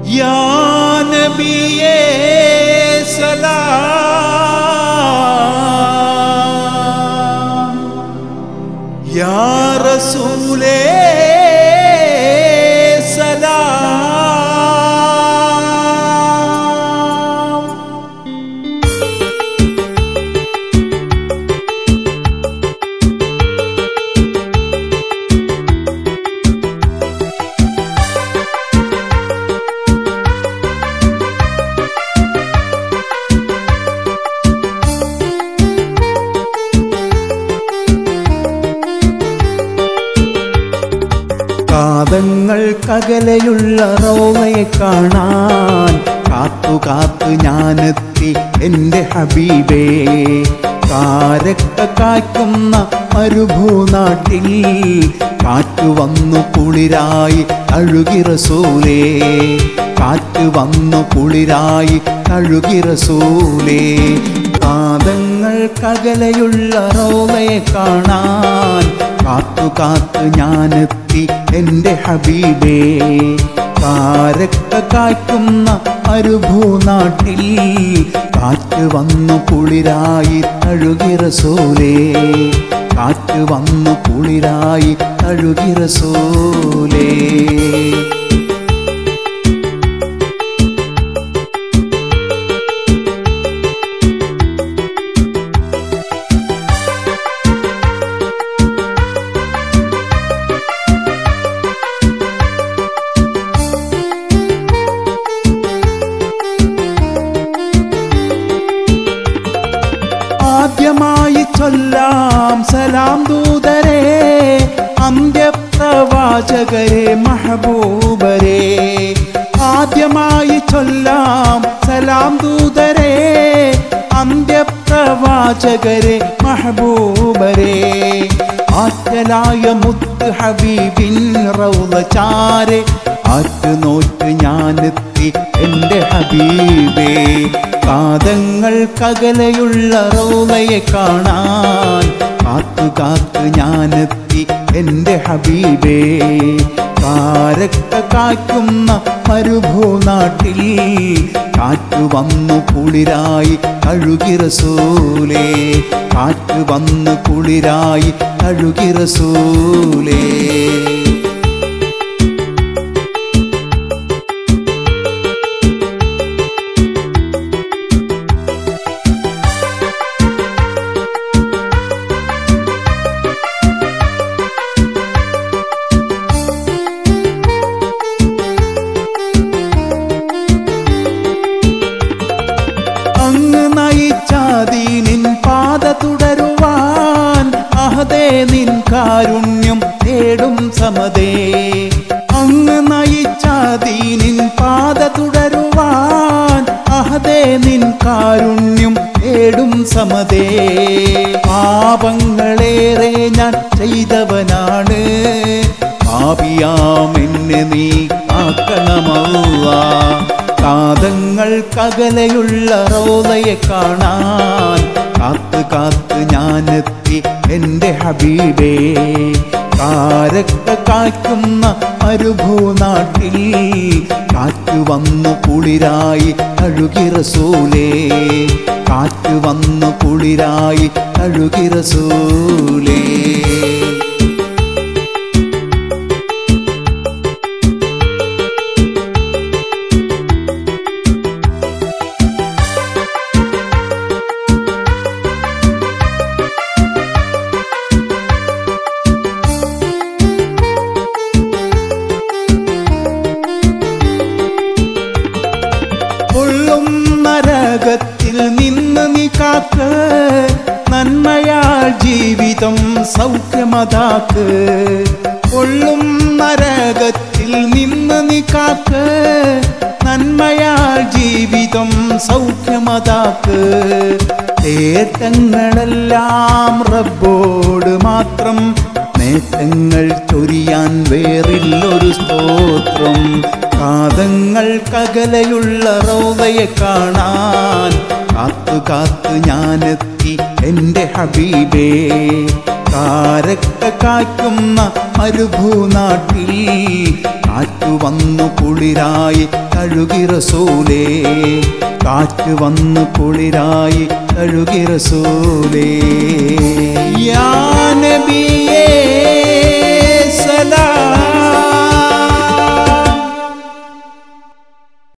യാ നബിയേ സലാം യാ റസൂലേ സലാം കാതങ്ങൾക്കകലെയുള്ള റോവയെ കാണാൻ കാത്തു കാത്തു ഞാനെത്തി എൻ്റെ ഹബീബേ കാരക്ക കായ്ക്കുന്ന മരുഭൂനാട്ടിൽ കാറ്റു വന്നു കുളിരായി അഴുകി റസൂലേ കാറ്റ് വന്നു കുളിരായി അഴുകി റസൂലേ പാദങ്ങൾക്കകലെയുള്ള റോവയെ കാണാൻ കാത്തു കാത്തു ഞാനെത്തി എൻ്റെ ഹബീബേ കാരക്ക കായ്ക്കുന്ന മരുഭൂനാട്ടിൽ കാറ്റ് വന്നു കുളിരായി തഴുകി റസൂലേ കാറ്റ് വന്നു കുളിരായി തഴുകി റസൂലേ ആദ്യമായി ചൊല്ലാം സലാം ദൂതരെ അന്ത്യപ്രവാചകരെ മഹബൂബരെ ആദ്യമായി ചൊല്ലാം സലാം ദൂതരെ അന്ത്യപ്രവാചകരെ മഹബൂബരെ ആറ്റലായ മുത്ത് ഹബീബിൻ റൗള ചാരെ ആറ്റുനോറ്റ് ഞാനെത്തി എൻ്റെ ഹബീബേ പാദങ്ങൾക്കകലെയുള്ള റൗളയെ കാണാൻ കാത്തു കാത്തു ഞാനെത്തി എൻ്റെ ഹബീബേ കാരക്ക കായ്ക്കുന്ന മരുഭൂനാട്ടിൽ കാറ്റു വന്നു കുളിരായി കഴുകി റസൂലേ കാറ്റ് വന്നു കുളിരായി കഴുകി റസൂലേ അങ്ങ് നയിച്ചാതീനിൻ പാത തുടരുവാൻ അഹദേ നിൻ കാരുണ്യം തേടും സമതേ അങ്ങ് നയിച്ചാതീനിൻ പാത തുടരുവാൻ അഹദേ നിൻ കാരുണ്യം തേടും സമതേ പാപങ്ങളേറെ ഞാൻ ചെയ്തവനാണ് പാപിയാം എന്നെ നീ കാക്കണമല്ല കാതങ്ങൾക്കകലെയുള്ള റോളയെ കാണാൻ കാത്ത് കാത്ത് ഞാനെത്തി എൻ്റെ ഹബീബേ കാരക്ക കായ്ക്കുന്ന മരുഭൂനാട്ടിൽ കാറ്റ് വന്നു കുളിരായി കഴുകി റസൂലേ കാറ്റ് വന്നു കുളിരായി കഴുകി റസൂലേ കൊള്ളും നരകത്തിൽ നിന്ന് നീ കാക്ക് നന്മയാൾ ജീവിതം സൗഖ്യമതാക്ക് കൊള്ളും നരകത്തിൽ നിന്ന് നീ കാക്ക് നന്മയാൾ ജീവിതം സൗഖ്യമതാക്ക് നേട്ടങ്ങളെല്ലാം റബ്ബോട് മാത്രം നേട്ടങ്ങൾ ചൊരിയാൻ വേറില്ലൊരു സ്തോത്രം പാദങ്ങൾക്കകലെയുള്ള റോവയെ കാണാൻ കാത്തു കാത്തു ഞാനെത്തി എൻ്റെ ഹബീബേ കാരക്ക കായ്ക്കുന്ന മരുഭൂനാട്ടിൽ കാറ്റ് കാറ്റു വന്നു കുളിരായി കഴുകി റസൂലേ കാറ്റ് വന്നു കുളിരായി കഴുകി റസൂലേ യാ നബി